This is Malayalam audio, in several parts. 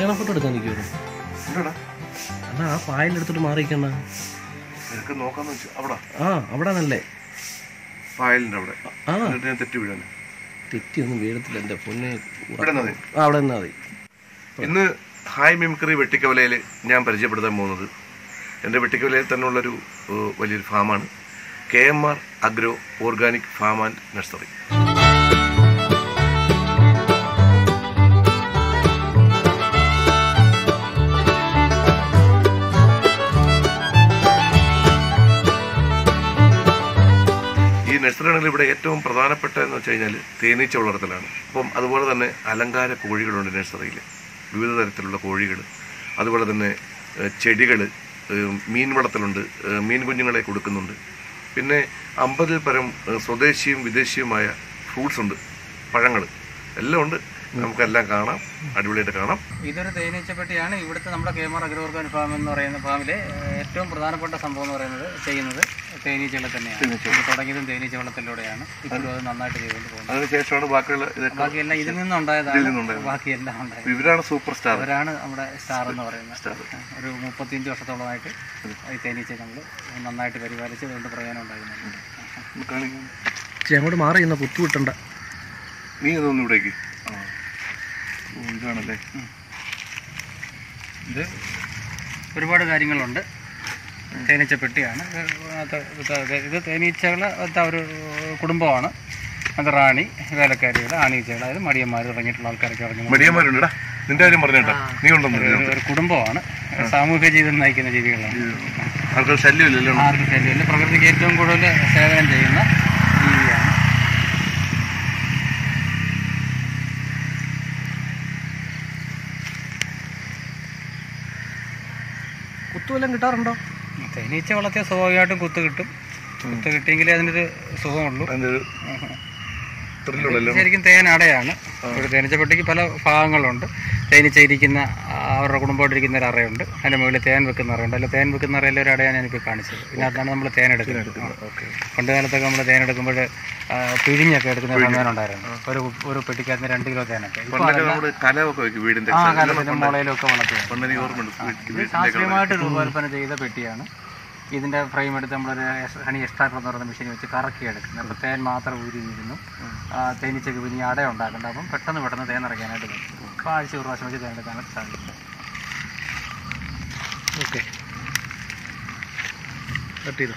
കല്യാണ ഫോട്ടോ എടുക്കാൻ നിൽക്കുമല്ലോ എന്താടാ അണ്ണാ ആ പായലെടുത്തിട്ട് മാറിക്കണ്ണ നിനക്ക് നോക്കാന്ന് വെച്ചു അവിടെ ആ അവിടെ നല്ലേ പായലിന്റെ അവിടെ ആ എന്നിട്ട് ഞാൻ തെറ്റി വീഴാൻ തെറ്റിയൊന്നും വീഴത്തില്ല എൻ്റെ പൊന്നെ ഇവിടെ നിന്നാ മതി. ആ അവിടെ നിന്നാ മതി ഇന്ന് ഹായ് മിമിക്രി വെട്ടിക്കവലയിൽ ഞാൻ പരിചയപ്പെടുത്താൻ പോകുന്നത് എൻ്റെ വെട്ടിക്കവലയിൽ തന്നെയുള്ളൊരു ഏഹ്, വലിയൊരു ഫാമാണ് K M R agro organic farm and nursery ഈ നഴ്സറി ആണെങ്കിൽ ഇവിടെ ഏറ്റവും പ്രധാനപ്പെട്ട എന്ന് വെച്ച് കഴിഞ്ഞാൽ തേനീച്ച വളർത്തലാണ് അപ്പം അതുപോലെ തന്നെ അലങ്കാര കോഴികളുണ്ട് നഴ്സറിയിൽ വിവിധ തരത്തിലുള്ള കോഴികൾ അതുപോലെ തന്നെ ചെടികൾ മീൻ വളർത്തലുണ്ട് ഏഹ്, മീൻ കുഞ്ഞുങ്ങളെ കൊടുക്കുന്നുണ്ട് പിന്നെ അമ്പതിൽ പരം ഏഹ്, സ്വദേശിയും വിദേശിയുമായ ഫ്രൂട്ട്സ് ഉണ്ട് പഴങ്ങൾ എല്ലാം ഉണ്ട് നമുക്കെല്ലാം കാണാം അടിപൊളിയായിട്ട് കാണാം ഇതൊരു തേനീച്ചപ്പെട്ടിയാണ് ഇവിടുത്തെ നമ്മുടെ കേമർ അഗ്രോ ഓർഗാൻ ഫാം എന്ന് പറയുന്ന ഫാമിലെ ഏഹ്, ഏറ്റവും പ്രധാനപ്പെട്ട സംഭവം എന്ന് പറയുന്നത് ചെയ്യുന്നത് തേനീച്ചകളെ തന്നെയാണ് ഇത് തുടങ്ങിയതും തേനീച്ച വളത്തിലൂടെയാണ് ഇപ്പോഴും അത് നന്നായിട്ട് ചെയ്തുകൊണ്ട് പോകുന്നത് അതിനുശേഷമാണ് ബാക്കിയുള്ള ഇതൊക്കെ ബാക്കിയെല്ലാം ഇതിൽ നിന്നുണ്ടായതാണ് ബാക്കിയെല്ലാം ഉണ്ടായത് ഇവരാണ് സൂപ്പർ സ്റ്റാർ അവരാണ് നമ്മുടെ സ്റ്റാർ എന്ന് പറയുന്നത് ഒരു മുപ്പത്തിയഞ്ച് വർഷത്തോളമായിട്ട് ഈ തേനീച്ച നമ്മൾ നന്നായിട്ട് പരിപാലിച്ച് അതുകൊണ്ട് പ്രയോജനം ഉണ്ടാകുന്നുണ്ട് കാണിക്കാം ചേ അങ്ങോട്ട് മാറി ഇന്ന കുത്തു വിട്ടണ്ട നീ ഇതൊന്നും ഇവിടേക്ക് ആ ഓ, ഇതാണല്ലേ ഇത് ഒരുപാട് കാര്യങ്ങളുണ്ട് തേനീച്ചപ്പെട്ടിയാണ് ഇത് ഇത് ഇത് തേനീച്ചകൾ ഒരു കുടുംബമാണ് അത് റാണി വേലക്കാരികൾ ആണീച്ചകൾ അതായത് മടിയന്മാർ തുടങ്ങിയിട്ടുള്ള ആൾക്കാരൊക്കെ ഇറങ്ങുന്ന മടിയന്മാരുണ്ടടാ നിന്റെ കാര്യം പറഞ്ഞേട്ടാ നീ ഉണ്ടെന്ന് ഒരു- ഒരു കുടുംബമാണ് സാമൂഹിക ജീവിതം നയിക്കുന്ന ജീവികളാണ് ആൾക്കാർ ശല്യമില്ലല്ലോ ആർക്കും ശല്യമില്ല പ്രകൃതിക്ക് ഏറ്റവും കൂടുതൽ സേവനം ചെയ്യുന്ന ജീവിയാണ് കുത്തു വല്ലതും കിട്ടാറുണ്ടോ തേനീച്ച വളർത്തിയ സ്വാഭാവികമായിട്ടും കുത്ത് കിട്ടും കുത്ത് കിട്ടിയെങ്കിലേ അതിനൊരു സുഖമുള്ളൂ അതിന്റെ ഒരു ത്രില്ലുള്ളല്ലോ ശരിക്കും തേനടയാണ് ഒരു തേനീച്ചപ്പെട്ടിക്ക് പല ഭാഗങ്ങളുണ്ട് തേനീച്ച ഇരിക്കുന്ന ആ, അവരുടെ കുടുംബമായിട്ടിരിക്കുന്ന ഒരു അറയുണ്ട് അതിൻ്റെ മുകളിൽ തേൻ വെക്കുന്ന അറയുണ്ട് അല്ല തേൻ വെക്കുന്ന അറയിലെ ഒരു അടയാണ് ഞാനിപ്പോൾ കാണിച്ചത് ഇതിനകത്താണ് നമ്മൾ തേൻ എടുക്കുന്നത് പണ്ട് കാലത്തൊക്കെ നമ്മൾ തേൻ എടുക്കുമ്പോൾ പിഴിഞ്ഞൊക്കെ എടുക്കുന്ന ഒരു സമയം ഉണ്ടായിരുന്നു ഒരു ഒരു പെട്ടിക്കകത്ത് രണ്ട് കിലോ തേനൊക്കെ ഇപ്പോൾ പണ്ടൊക്കെ നമ്മള് കലമൊക്കെ വെക്കും വീടിന്റെ ആ കാലത്തിന് മുളയിലൊക്കെ വളർത്തുക പണ്ടെനിക്ക് ഓർമ്മയുണ്ട് ഇത് ശാസ്ത്രീയമായിട്ട് രൂപകൽപ്പന ചെയ്ത പെട്ടിയാണ് ഇതിന്റെ ഫ്രെയിം എടുത്ത് നമ്മളൊരു എസ്- ഹണി എക്സ്ട്രാക്ടർ എന്ന് പറയുന്ന മെഷീൻ വെച്ച് കറക്കി എടുക്കുന്നത് അപ്പോൾ തേൻ മാത്രം ഊരിയിരുന്നു തേനീച്ചക്ക് പിന്നെ അട ഉണ്ടാക്കേണ്ട അപ്പം പെട്ടെന്ന് പെട്ടെന്ന് തേൻ നിറയ്ക്കാനായിട്ട് പറ്റും അപ്പോൾ ആഴ്ച ഒരു പ്രാവശ്യം വെച്ച് തേൻ എടുക്കാനായിട്ട് സാധിക്കും ഓക്കെ കട്ട് ചെയ്തോ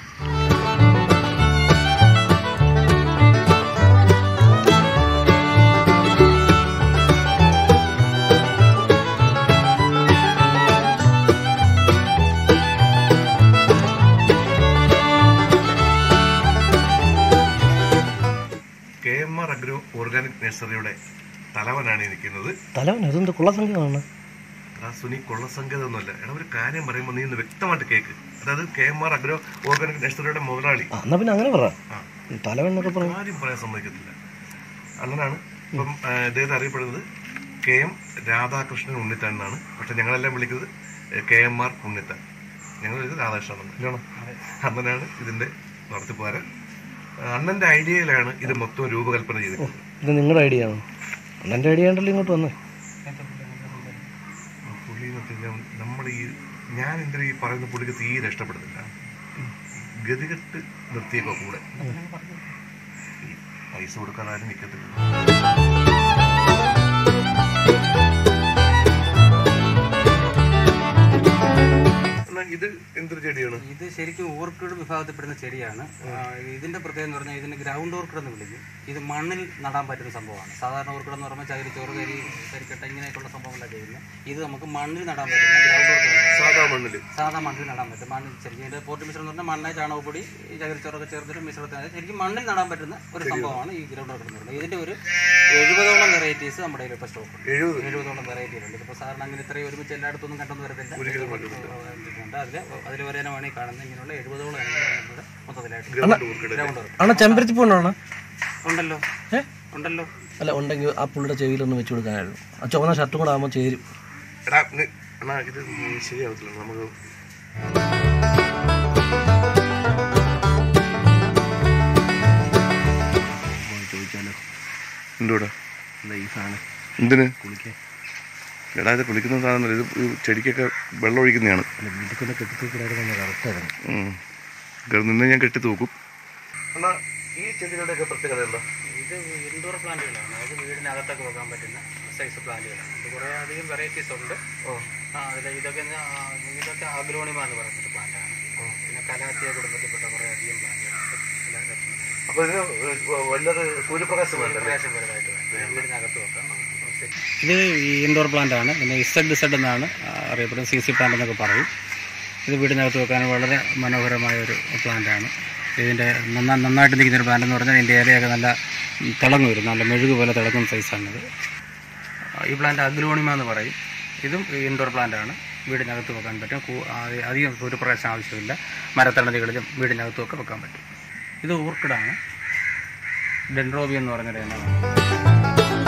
K M R agro organic നഴ്സറിയുടെ തലവനാണ് ഈ നിൽക്കുന്നത് തലവൻ അതെന്ത് കുള്ളസംഖ്യമാണ് ആ സുനി കൊള്ളസംഗതയൊന്നുമല്ല എടാ ഒരു കാര്യം പറയുമ്പോൾ നീ ഒന്ന് വ്യക്തമായിട്ട് കേക്ക് അതായത് K M R agro organic നഴ്സറിയുടെ മുതലാളി ആ എന്നാ പിന്നെ അങ്ങനെ പറ ആ. തലവൻ എന്നൊക്കെ പറഞ്ഞു കാര്യം പറയാൻ സമ്മതിക്കത്തില്ല അണ്ണനാണ് ഇപ്പം ആ, ഇദ്ദേഹത്തെ അറിയപ്പെടുന്നത് കെ എം രാധാകൃഷ്ണൻ ഉണ്ണിത്താൻ എന്നാണ് പക്ഷെ ഞങ്ങളെല്ലാം വിളിക്കുന്നത് കെ എം ആർ ഉണ്ണിത്താൻ ഞങ്ങൾ വിളിക്കുന്നത് രാധാകൃഷ്ണൻ ഇല്ലണോ അണ്ണനാണ് ഇതിന്റെ നടത്തിപ്പുകാരൻ ആ, അണ്ണന്റെ ഐഡിയയിലാണ് ഇത് മൊത്തം രൂപകൽപ്പന ചെയ്തിട്ടുള്ളത് ഇത് നിങ്ങളുടെ ഐഡിയ ആണ് അണ്ണൻ്റെ ഐഡിയ ഉണ്ടല്ലോ ഇങ്ങോട്ട് വന്നേ പുള്ളി നമ്മൾ ഈ ഞാൻ എന്തിനാ ഈ പറയുന്ന പുള്ളിക്ക് തീരെ ഇഷ്ടപ്പെടുന്നില്ല ഗതികെട്ട് നിർത്തിയേക്കോ കൂടെ ഈ പൈസ കൊടുക്കാതെ ആരും നിൽക്കത്തില്ല എന്നാ ഇത് എന്തൊരു ചെടിയാണ് ഇത് ശരിക്കും ഓർക്കിഡ് വിഭാഗത്തിൽപ്പെടുന്ന ചെടിയാണ് ആ, ഇതിന്റെ പ്രത്യേകത എന്ന് പറഞ്ഞാൽ ഇതിന് ഗ്രൗണ്ട് ഓർക്കിഡ് എന്ന് വിളിക്കും ഇത് മണ്ണിൽ നടാൻ പറ്റുന്ന സംഭവമാണ് സാധാരണ ഓർക്കിഡ് എന്ന് പറയുമ്പോൾ ചകിരി ചോറ് കരി കരിക്കട്ട ഇങ്ങനെയൊക്കെയുള്ള സംഭവങ്ങളാണ് ചെയ്യുന്നത് ഇത് നമുക്ക് മണ്ണിൽ നടാൻ പറ്റുന്ന ഗ്രൗണ്ട് ഓർക്കിഡ് സാധാ മണ്ണില് സാധാ മണ്ണിൽ നടാൻ പറ്റും മണ്ണിൽ ശരിക്കും ഇതിന്റെ പോട്ടി മിശ്രം എന്ന് പറഞ്ഞാൽ മണ്ണ് ചാണകപ്പൊടി ഈ ചകിരിച്ചോറൊക്കെ ചേർത്തിട്ട് മിശ്രത്തിന് ശരിക്കും മണ്ണിൽ നടാൻ പറ്റുന്ന ഒരു സംഭവമാണ് ഈ ഗ്രൗണ്ട് ഓർക്കിഡ് എന്ന് പറയുന്നത് ഇതിന്റെ ഒരു എഴുപതോളം വെറൈറ്റീസ് നമ്മുടെ കയ്യിൽ ഇപ്പോൾ സ്റ്റോക്ക് ഉണ്ട് എഴുപത് എഴുപതോളം വെറൈറ്റികളുണ്ട് ഇപ്പോൾ സാധാരണ അങ്ങനെ ഇത്രയും ഒരുമിച്ച് എല്ലായിടത്തൊന്നും കണ്ടെന്ന് വരത്തില്ല ഉണ്ട് അതിൽ അതിൽ വരാനാണ് ഈ കാണുന്നത് ഇങ്ങനെയുള്ള എഴുപതോളം ഇനങ്ങളാണ് നമ്മുടെ മൊത്തത്തിലായിട്ട് ഗ്രൗണ്ട് ഓർക്കിഡ് ഗ്രൗണ്ട് വർക്ക് അണ്ണ ചെമ്പരത്തി പൂണ്ടാണ് ഉണ്ടല്ലോ ഏ? ഉണ്ടല്ലോ അല്ല ഉണ്ടെങ്കിൽ ആ പുള്ളിയുടെ ചെവിയിലൊന്ന് വെച്ച് കൊടുക്കാനായിരുന്നു ആ ചുവന്ന ഷർട്ടും കൂടെ ആകുമ്പോൾ ചേരും എടാ നി- അണ്ണാ ഇത് ശരിയാവത്തില്ല നമുക്ക് പോയി ചോദിച്ചാലോ എന്തോടാ എന്താ ഈ സാധനം എന്തിന് കുളിക്കാൻ എടാ ഇത് കുളിക്കുന്ന സാധനം ഇത് ഈ ചെടിക്കൊക്കെ വെള്ളം ഒഴിക്കുന്നതാണ് വീട്ടിൽ കെട്ടിത്തൂക്കിലായിരുന്നു കറക്റ്റായിരുന്നു ഉം. ഇത് നിന്ന് ഞാൻ കെട്ടി തൂക്കും എന്നാ ഈ ചെടികളുടെയൊക്കെ പ്രത്യേകത എന്താ ഇത് ഇൻഡോർ പ്ലാന്റുകളാണ് അത് വീടിനകത്തൊക്കെ വെക്കാൻ പറ്റുന്ന സൈസ് പ്ലാന്റുകളാണ് ഇത് കുറേ അധികം വെറൈറ്റീസ് ഉണ്ട് ആ അതിൽ ഇതൊക്കെ എന്ന് ആ, ഇതൊക്കെ അഗ്രോണിമ എന്ന് പറയുന്നൊരു പ്ലാന്റാണ് പിന്നെ കലാത്തിയ കുടുംബത്തിൽപ്പെട്ട കുറേ അധികം പ്ലാന്റുകളുണ്ട് എല്ലാം രത്നം. അപ്പൊ ഇതിന് വല്ലാതെ സൂര്യപ്രകാശം വേണ്ട പ്രകാശം വലുതായിട്ട് വേണം. വീടിനകത്ത് വെക്കാം ഇത് ഇൻഡോർ പ്ലാന്റ് ആണ് പിന്നെ ഇസഡ് ഇസഡ് എന്നാണ് ആ, അറിയപ്പെടുന്നത് സി സി പ്ലാന്റ് എന്നൊക്കെ പറയും ഇത് വീടിനകത്ത് വെക്കാൻ വളരെ മനോഹരമായ ഒരു പ്ലാന്റ് ആണ് ഇതിൻ്റെ നന്നാ നന്നായിട്ട് നിൽക്കുന്ന ഒരു പ്ലാന്റ് എന്ന് പറഞ്ഞാൽ ഇതിൻ്റെ ഇലയൊക്കെ നല്ല തിളങ്ങും വരും നല്ല മെഴുക് പോലെ തിളങ്ങുന്ന സൈസാണിത് ഈ പ്ലാന്റ് അഗ്രോണിമ എന്ന് പറയും ഇതും ഇൻഡോർ പ്ലാന്റ് ആണ് വീടിനകത്ത് വെക്കാൻ പറ്റും കൂ- ആ- അധികം സൂര്യപ്രകാശം ആവശ്യമില്ല മരത്തണലുകളിലും വീടിനകത്തും ഒക്കെ വെക്കാൻ പറ്റും ഇത് ഓർക്കിഡാണ് ഡെൻഡ്രോബി എന്ന് പറഞ്ഞൊരു ഇനമാണ്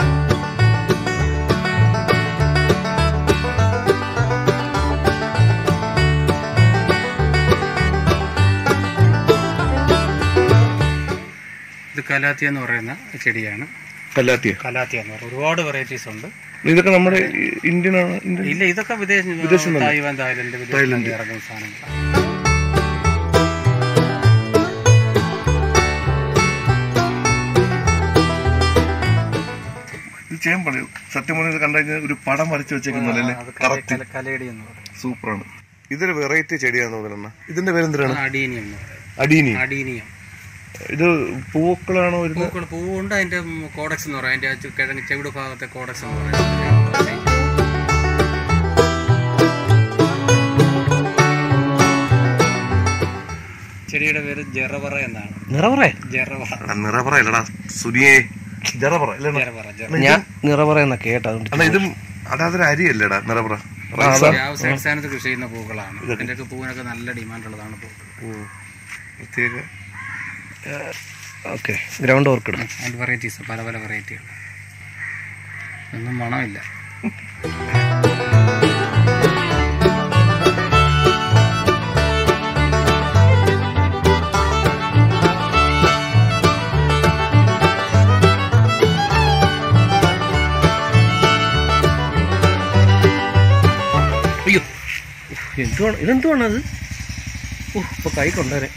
ഇത് കലാത്തിയ എന്ന് പറയുന്ന ചെടിയാണ് കല്ലാത്തിയ കലാത്തിയ എന്ന് പറയുന്നത് ഒരുപാട് വെറൈറ്റീസ് ഉണ്ട് ഇതൊക്കെ നമ്മുടെ ഇന്ത്യൻ ആണ് ഇന്ത്യൻ ഇല്ല ഇതൊക്കെ വിദേശ തായ്വാൻ തായ്ലൻഡ് വിദേശത്ത് ഇറങ്ങുന്ന സാധനങ്ങളാണ് ഇത് ചെയ്യാൻ പറയൂ സത്യം പറഞ്ഞാൽ ഇത് കണ്ടു കഴിഞ്ഞാൽ ഒരു പടം വരച്ചു വെച്ചേക്കുന്നല്ലേ അത് കല- കല- കലയടി എന്ന് പറയും സൂപ്പറാണ് ഇതൊരു വെറൈറ്റി ചെടിയാന്ന് തോന്നുന്നു ഇതിന്റെ പേരെന്തിനാണ് അടീനിയം എന്ന് പറയും അടീനി അടീനിയം ഇത് പൂക്കളാണോ വരുന്നത് പൂക്കൾ പൂവുണ്ട് അതിന്റെ കോഡക്സ് എന്ന് പറയും അതിന്റെ ആ ചു- കിഴങ്ങ് ചെവിട് ഭാഗത്തെ കോഡക്സ് എന്ന് പറയും ചെടിയുടെ പേര് ജെറവറ എന്നാണ് നിറവറേ ജെറവറ നിറപറ അല്ലടാ സുനിയെ ജറപറ അല്ലേ ജെറവറ ജെറവറ ഞാൻ നിറവറ എന്നാ കേട്ട അതുകൊണ്ട് അല്ല ഇതും അതാതൊരു അരിയല്ലേടാ നിറപറ വ്യാവസായ സ്ഥാനത്ത് കൃഷി ചെയ്യുന്ന പൂക്കളാണ് ഇതിന്റെയൊക്കെ പൂവിനൊക്കെ നല്ല ഡിമാൻഡ് ഉള്ളതാണ് പൂക്കൾ പ്രത്യേക ഓക്കെ ഗ്രൗണ്ട് ഓർക്കിഡ് അതിന്റെ വെറൈറ്റീസ് പല പല വെറൈറ്റികൾ ഒന്നും മണമില്ല അയ്യോ എന്തുവാണ് ഇതെന്തുവാണ് അത് ഓ ഇപ്പൊ കൈ കൊണ്ടുവരെ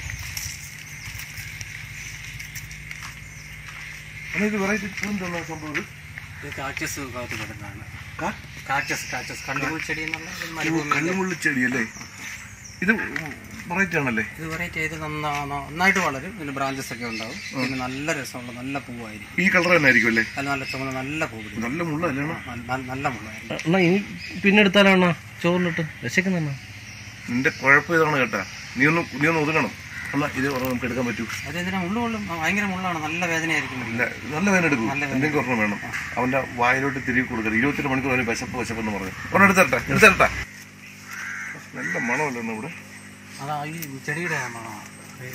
ഇത് വെറൈറ്റി എന്താണ് സംഭവം ഇത്? ഇത് കാക്ടസ് ഭാഗത്ത് പെടുന്നതാണ് കാ- കാക്ടസ് കാക്ടസ് കള്ളിമുൾ ചെടി എന്നുള്ള ഒരു മരുഭൂമി കല്ലുമുള്ളി ചെടി അല്ലേ ഇത് വെറൈറ്റി ആണല്ലേ ഇത് വെറൈറ്റി ചെയ്ത് നന്നാ നന്നായിട്ട് വളരും ഇതിന് ബ്രാഞ്ചസ് ഒക്കെ ഉണ്ടാവും പിന്നെ നല്ല രസമുള്ള നല്ല പൂവായിരിക്കും ഈ കളർ തന്നെ ആയിരിക്കും അല്ലേ അത് നല്ല ചുമന്ന നല്ല പൂ പിടിക്കും നല്ല മുള്ള അല്ലേ നല്ല- നല്ല മുള്ളായിരിക്കും എന്നാ ഇനി പിന്നെ എടുത്താലാണോ ചോറിനിട്ട് വിശക്കുന്നെണ്ണ നിന്റെ കുഴപ്പം ഇതാണ് കേട്ടാ നീ ഒന്ന് നീ ഒന്ന് ഒതുങ്ങണം അല്ല ഇത് പറഞ്ഞാൽ നമുക്ക് എടുക്കാൻ പറ്റൂ അത് ഇതിനെ മുള്ളു കൊള്ളും ആ, ഭയങ്കര മുള്ളാണ് നല്ല വേദനയായിരിക്കും ഇല്ല, പിടിക്കാൻ. നല്ല വേദന എടുക്കും എന്തെങ്കിലും ഒരെണ്ണം വേണം അവന്റെ വായിലോട്ട് തിരികെ കൊടുക്കരുത് ഇരുപത്തെട്ട് മണിക്കൂർ അവന് വിശപ്പ് വിശപ്പ് എന്ന് പറഞ്ഞു ഒരെണ്ണം എടുത്തരട്ടെ എടുത്തരട്ടെ നല്ല മണമല്ലോ ഇന്ന് ഇവിടെ അതാ ഈ ചെടിയുടെ മണമാണ്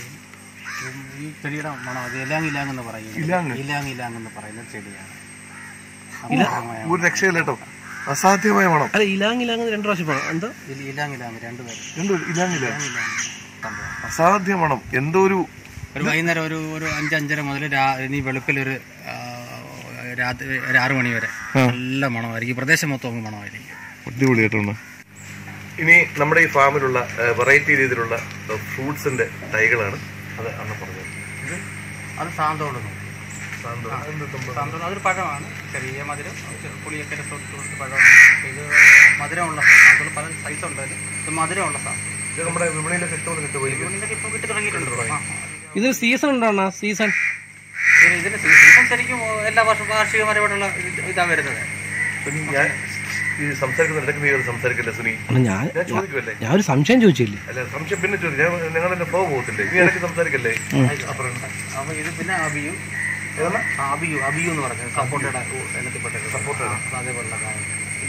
ഈ ചെടിയുടെ മണം അത് ഇലാങ് ഇലാങ് എന്ന് പറയും ഇലാങ്? ഇലാങ് ഇലാങ് എന്ന് പറയുന്ന ചെടിയാണ് അപൂർവമായ ഒരു രക്ഷയില്ല കേട്ടോ അസാധ്യമായ മണം അല്ല ഇലാങ് ഇലാങ് രണ്ട് പ്രാവശ്യം പോകണം എന്താ ഇല- ഇലാങ് ഇലാങ് രണ്ടുപേരും എന്തോ ഇല്ലാങ്ങില്ല ഇലാങ് ഇലാങ് സംഭവം. അസാധ്യ മണം എന്തോ ഒരു ഒരു വൈകുന്നേരം ഒരു ഒരു അഞ്ച് അഞ്ചര മുതൽ രാ- ഇനി വെളുപ്പിൽ ഒരു ആ, രാത്രി ഒരു ആറു മണി വരെ നല്ല മണമായിരിക്കും ഈ പ്രദേശം മൊത്തം അങ്ങ് മണമായിരിക്കും അടിപൊളിയായിട്ടുണ്ട് ഇനി നമ്മുടെ ഈ ഫാമിലുള്ള വെറൈറ്റി രീതിയിലുള്ള ഫ്രൂട്ട്സിന്റെ തൈകളാണ് അത് അന്ന് പറഞ്ഞത് ഇത് അത് സാന്തോടുന്നു സാന്തോ എന്ത് സംഭവം? സാന്തോട് അതൊരു പഴമാണ് ചെറിയ മധുരം ചെറു- പുളിയൊക്കെ രസമൊക്കെ കൊടുത്ത് പഴമാണ് ഇത് മധുരമുള്ള സാന്തോട് പല സൈസ് ഉണ്ടായാലും ഇത് മധുരമുള്ള സാധനം ഇത് നമ്മുടെ വിപണിയിലൊക്കെ ഇഷ്ടം കിട്ടുമോ ഇതിനൊക്കെ ഇപ്പം കിട്ടി തുടങ്ങിയിട്ടുണ്ട് ആ. ഇത് സീസൺ ഉണ്ടോ സീസൺ ഇതിന് ഇതിന് സീസൺ ശരിക്കും എല്ലാ വർഷവും വാർഷികപരമായിട്ടുള്ള ഇത് ഇതാ വരുന്നത് സുനി ഞാൻ ഈ സംസാരിക്കുന്ന ഇടയ്ക്ക് നീ സംസാരിക്കില്ല സുനി അല്ല ഞാൻ ഞാൻ ചോദിക്കുമല്ലേ ഞാൻ ഒരു സംശയം ചോദിച്ചില്ലേ അല്ല സംശയം പിന്നെ ചോദിക്കും ഞാൻ നിങ്ങൾ എന്നെ ഫ്ലോ പോകത്തില്ലേ നീ ഇടയ്ക്ക് സംസാരിക്കല്ലേ അപ്പുറം അപ്പൊ ഇത് പിന്നെ അബിയു ആ, അബിയു അബിയു എന്ന് പറഞ്ഞത് സപ്പോർട്ടയുടെ എണ്ണത്തിൽപ്പെട്ടത് സപ്പോർട്ടയുടെ അതേപോലുള്ള കാര്യം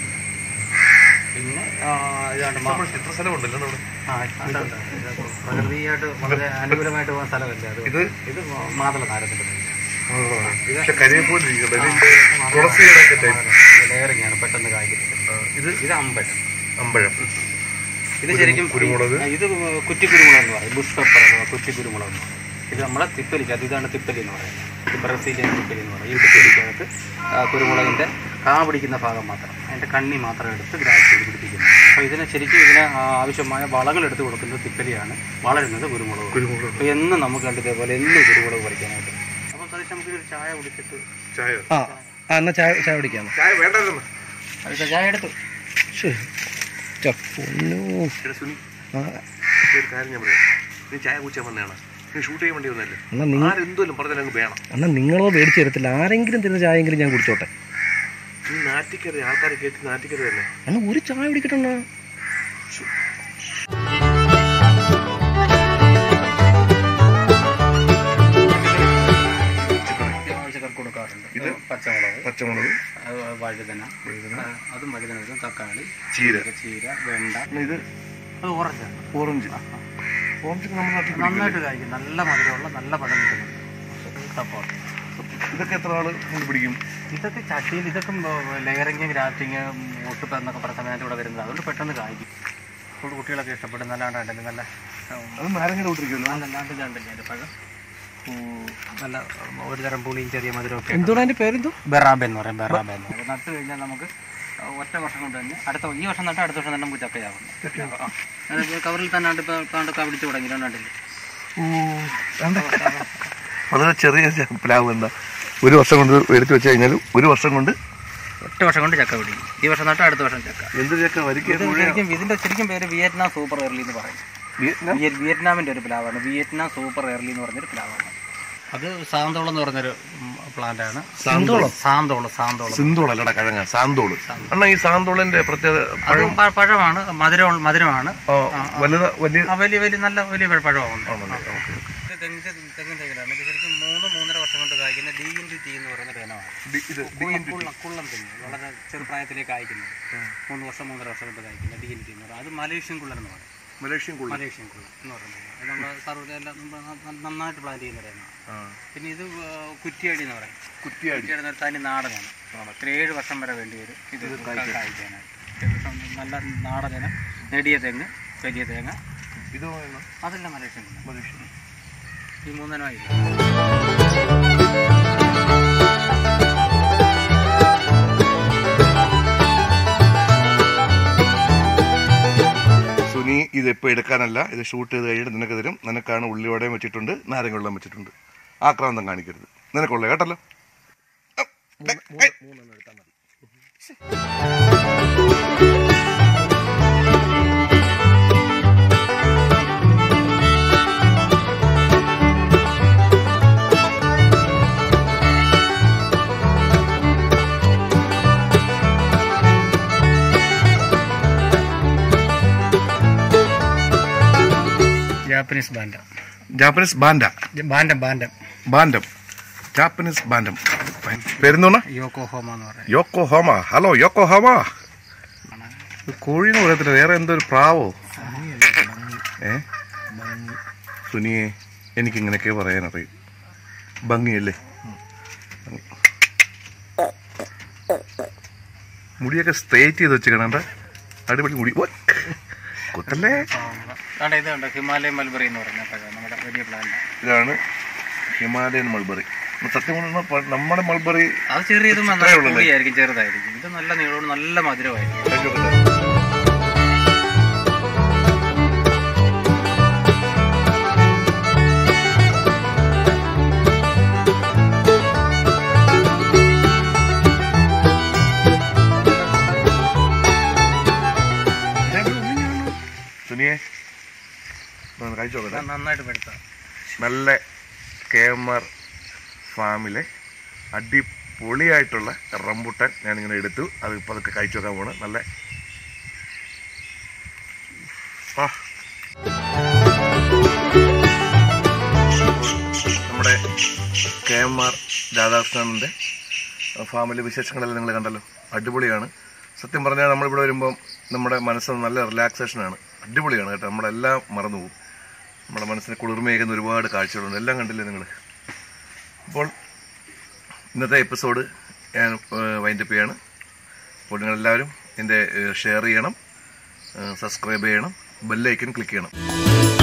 പിന്നെ ആ, ഇതാണ്ട് മാ- എത്ര സ്ഥലമുണ്ടല്ലോ നമ്മുടെ ആ, ഉണ്ട്, ഉണ്ട്. ഇത് പ്രകൃതിയായിട്ട് വളരെ അനുകൂലമായിട്ട് പോകുന്ന സ്ഥലമല്ലേ അത് ഇത് ഇത് മാതള താരത്തിന്റെ പക്ഷെ കരിയപ്പോലെ ഇരിക്കട്ടെ തുളസിയുടെ ഒക്കെ ടൈപ്പ് ലെയറിംഗ് ആണ് പെട്ടെന്ന് കായ്ക്കുന്നത് ഇത് ഇത് അമ്പഴം അമ്പഴം ഇത് ശരിക്കും കുരുമുളക്. ഈ- ഇത് കുറ്റിക്കുരുമുളക് എന്ന് പറയും ബുഷ് പെപ്പർ അഥവാ കുറ്റിക്കുരുമുളക് എന്ന് പറയും ഇത് നമ്മളെ തിപ്പലിക്ക് അത് ഇതാണ് തിപ്പലി എന്ന് പറയുന്നത് ഇത് ബ്രസീലിയൻ തിപ്പലി എന്ന് പറയും ഈ തിപ്പലിക്കകത്ത് ആ, കുരുമുളകിന്റെ കാ പിടിക്കുന്ന ഭാഗം മാത്രം അതിൻ്റെ കണ്ണി മാത്രം എടുത്ത് ഗ്രാഫ് ചെയ്ത് പിടിപ്പിക്കുന്നു അപ്പോൾ ഇതിന് ശരിക്കും ഇതിന് ആവശ്യമായ വളങ്ങൾ എടുത്ത് കൊടുക്കുന്നത് തിപ്പലിയാണ് വളരുന്നത് കുരുമുളക് കുരുമുളക് അപ്പോൾ എന്നും നമുക്ക് കണ്ട് ഇതേപോലെ എന്നും കുരുമുളക് പറിക്കാനായിട്ട് അപ്പോൾ സതീഷ് നമുക്ക് ഒരു ചായ കുടിച്ചിട്ട് ചായ ആ ആ എന്നാ ചായ ചായ കുടിക്കാന്ന് ചായ വേണ്ടല്ലോ അടുത്ത ചായ എടുത്തു ശ്ശേ. ചപ്പൊന്നു എടാ സുനി ആ ഒരു കാര്യം ഞാൻ പറയാം നീ ചായ കുടിച്ചാൽ വന്നതാണ് നീ ഷൂട്ട് ചെയ്യാൻ വേണ്ടി വന്നല്ലേ എന്നാ നിങ്ങൾ ആരെന്തോലും പറഞ്ഞാൽ അങ്ങ് വേണം എന്നാ നിങ്ങളോ മേടിച്ചു തരത്തില്ല ആരെങ്കിലും തരുന്ന ചായെങ്കിലും ഞാൻ കുടിച്ചോട്ടെ നീ നാറ്റിക്കറി ആൾക്കാരെ കയറ്റി നാറ്റിക്കറി തന്നെ എന്നാ ഒരു ചായ കുടിക്കട്ടെണ്ണ ആവശ്യക്കാർക്ക് കൊടുക്കാറുണ്ട് ഇത് പച്ചമുളക് പച്ചമുളക് അത് വഴുതന ആ, അതും വഴുതന വരും തക്കാളി ചീര ചീര വെണ്ട ഇത് അത് ഓറഞ്ചാണ് ഓറഞ്ച് ഓറഞ്ച് നമ്മുടെ നാട്ടിൽ പിടിക്കും. നന്നായിട്ട് കായ്ക്കും നല്ല മധുരമുള്ള നല്ല പഴം കിട്ടുന്നുണ്ട് സപ്പോർട്ട് ഇതൊക്കെ എത്ര ആള് കൊണ്ട് പിടിക്കും ഇതൊക്കെ ചട്ടിയിൽ ഇതൊക്കെ ലെയറിങ് ഗ്രാഫ്റ്റിങ് ഒട്ടുപ്പ് എന്നൊക്കെ പറഞ്ഞ സമയത്ത് ഇവിടെ വരുന്നത് അതുകൊണ്ട് പെട്ടെന്ന് കായ്ക്കും ഇപ്പോൾ കുട്ടികളൊക്കെ ഇഷ്ടപ്പെടും നല്ലാണ്ട് നല്ല ഉം, അത് നാരങ്ങയുടെ കൂട്ടിരിക്കുമല്ലോ നല്ലാണ്ട് കണ്ടില്ല അതിൻ്റെ പഴം ഉം, നല്ല ഉം, ഒരു തരം പുളിയും ചെറിയ മധുരമൊക്കെ എന്തോടാ അതിന്റെ പേരെന്തോ ബെറാബ എന്ന് പറയും ബെറാബ എന്ന് പറയും നട്ട് കഴിഞ്ഞാൽ നമുക്ക് ഒറ്റ വർഷം കൊണ്ട് തന്നെ അടുത്ത ഈ വർഷം നട്ട് അടുത്ത വർഷം തന്നെ നമുക്ക് ചക്കയാകുന്നു ആ. അത് കവറിൽ തന്നെ ഉണ്ട് ഇപ്പോൾ പാണ്ടൊക്കെ പിടിച്ച് തുടങ്ങി രണ്ടില്ല വളരെ ചെറിയ ച- പ്ലാവ് എന്താ ഒരു വർഷം കൊണ്ട് എടുത്തു വെച്ച് കഴിഞ്ഞാൽ ഒരു വർഷം കൊണ്ട് ഒറ്റ വർഷം കൊണ്ട് ചക്ക പിടിക്കും ഈ വർഷം നട്ട് അടുത്ത വർഷം ചക്ക എന്ത് ചക്ക വരിക്കുക ഇത് ശരിക്കും ഇതിന്റെ ശരിക്കും പേര് വിയറ്റ്നാം സൂപ്പർ എയർലി എന്ന് പറയും വിയറ്റ്നാം വിയ- വിയറ്റ്നാമിന്റെ ഒരു പ്ലാവാണ് വിയറ്റ്നാം സൂപ്പർ എയർലി എന്ന് പറഞ്ഞൊരു പ്ലാവാണ് അത് സാന്തോളം എന്ന് പറഞ്ഞൊരു പ്ലാന്റ് ആണ് സാന്തോളം സാന്തോളം സാന്തോളം സിന്തോൾ അല്ലടാ കിഴങ്ങ സാന്തോള് അണ്ണാ ഈ സാന്തോളിന്റെ പ്രത്യേകത അത് പ- പഴമാണ് മധുരം മധുരമാണ് ആ, വലുത വലിയ ആ, വലിയ വലിയ നല്ല വലിയ പഴ- പഴമാണ് ഇത് തെങ്ങ് തെങ്ങിൻ തൈകളാണ് ഇത് ശരിക്കും മൂന്ന് മൂന്നര വർഷം കൊണ്ട് കായ്ക്കുന്ന ഡി ഇൻ ടി എന്ന് പറയുന്ന ഒരു ഇനമാണ് ഡി- ഇത് കുള്ളം കുള്ളം കുള്ളം തെങ്ങ് വളരെ ചെറുപ്രായത്തിലേക്ക് കായ്ക്കുന്നത് മൂന്ന് വർഷം മൂന്നര വർഷം കൊണ്ട് കായ്ക്കുന്ന ഡി ഇൻ ടി എന്ന് പറയുന്നത് അത് മലേഷ്യൻ കുള്ളൻ എന്ന് പറയും മലേഷ്യൻ കുള്ളി മലേഷ്യൻ കുള്ളൻ എന്ന് പറയുന്നത് അത് നമ്മുടെ സർവ്വ എല്ലാം നമ്മൾ ന- നന്നായിട്ട് പ്ലാന്റ് ചെയ്യുന്ന ഒരു ഇനമാണ് പിന്നെ ഇത് ആ, കുറ്റിയാടി എന്ന് പറയും കുറ്റിയാടി കുറ്റിയാടി എന്ന് പറഞ്ഞാൽ തനി നാടനാണ് ഒരു ഏഴ് വർഷം വരെ വേണ്ടി വരും ഇത് കായ്ക്കാനായിട്ട് ഏഴ് വർഷം നല്ല നാടനിനം നെടിയ തെങ്ങ് വലിയ തേങ്ങ ഇത് വേണം. അതെല്ലാം മലേഷ്യൻ കുള്ളൻ മലേഷ്യൻ ഈ മൂന്നെണ്ണമായി സുനി ഇത് ഇപ്പോൾ എടുക്കാനല്ല ഇത് ഷൂട്ട് ചെയ്ത് കഴിഞ്ഞിട്ട് നിനക്ക് തരും നിനക്കാണ് ഉള്ളിവടയും വെച്ചിട്ടുണ്ട് നാരങ്ങ വെള്ളം വെച്ചിട്ടുണ്ട് ആക്രാന്തം കാണിക്കരുത് നിനക്കുള്ള കേട്ടല്ലോ Japanese bantam Japanese bantam bantam bantam bantam Japanese bantam പേരെന്തോണ യോക്കോഹോമ എന്ന് പറയുന്നത് Yokohama hello Yokohama കോഴി എന്ന് പറയത്തില്ല വേറെ എന്തോ ഒരു പ്രാവോ ഏ സുനിയെ എനിക്കിങ്ങനെയൊക്കെ പറയാനറിയും ഭംഗിയല്ലേ ഭംഗി. മുടിയൊക്കെ സ്ട്രേറ്റ് ചെയ്ത് വെച്ചിക്കണണ്ട അടിപൊളി മുടി ഓ, കുത്തല്ലേ അവിടെ ഇത് കണ്ടോ ഹിമാലയൻ മൽബറി എന്ന് പറയുന്ന പഴം നമ്മുടെ വലിയ പ്ലാന്റ് ഇതാണ് ഹിമാലയൻ മൾബറി സത്യം പറഞ്ഞാൽ നമ്മുടെ മൾബറി അത് ചെറിയതും ഇത്രയേ നല്ല ഉള്ളൂ അല്ലേ? കൂടിയായിരിക്കും ചെറുതായിരിക്കും ഇത് നല്ല നീളവും നല്ല മധുരമായിരിക്കും കഴിച്ചോട്ടെ സുനിയെ ഒന്ന് കഴിച്ചോക്കട്ടെ ഇത് നന്നായിട്ട് പെടുത്ത നല്ല കെ എം ആർ ഫാമിലെ അടിപൊളിയായിട്ടുള്ള റംബുട്ടാൻ ഞാനിങ്ങനെ എടുത്തു അത് ഇപ്പോൾ അതൊക്കെ കഴിച്ചു നോക്കാൻ പോണ് നല്ല ആ. നമ്മുടെ കെ എം ആർ രാധാകൃഷ്ണൻ്റെ ഫാമിലെ വിശേഷങ്ങളെല്ലാം നിങ്ങൾ കണ്ടല്ലോ അടിപൊളിയാണ് സത്യം പറഞ്ഞാൽ നമ്മളിവിടെ വരുമ്പം നമ്മുടെ മനസ്സിന് നല്ല റിലാക്സേഷനാണ് അടിപൊളിയാണ് കേട്ടോ നമ്മളെല്ലാം മറന്നു പോകും നമ്മുടെ മനസ്സിന് കുളിർമയേക്കുന്ന ഒരുപാട് കാഴ്ചകളുണ്ട് എല്ലാം കണ്ടില്ലേ നിങ്ങൾ അപ്പോൾ ഇന്നത്തെ എപ്പിസോഡ് ഞാൻ വൈൻഡപ്പ് ചെയ്യാണ് അപ്പോൾ നിങ്ങളെല്ലാവരും എൻ്റെ ഷെയർ ചെയ്യണം സബ്സ്ക്രൈബ് ചെയ്യണം ബെല്ലൈക്കൻ ക്ലിക്ക് ചെയ്യണം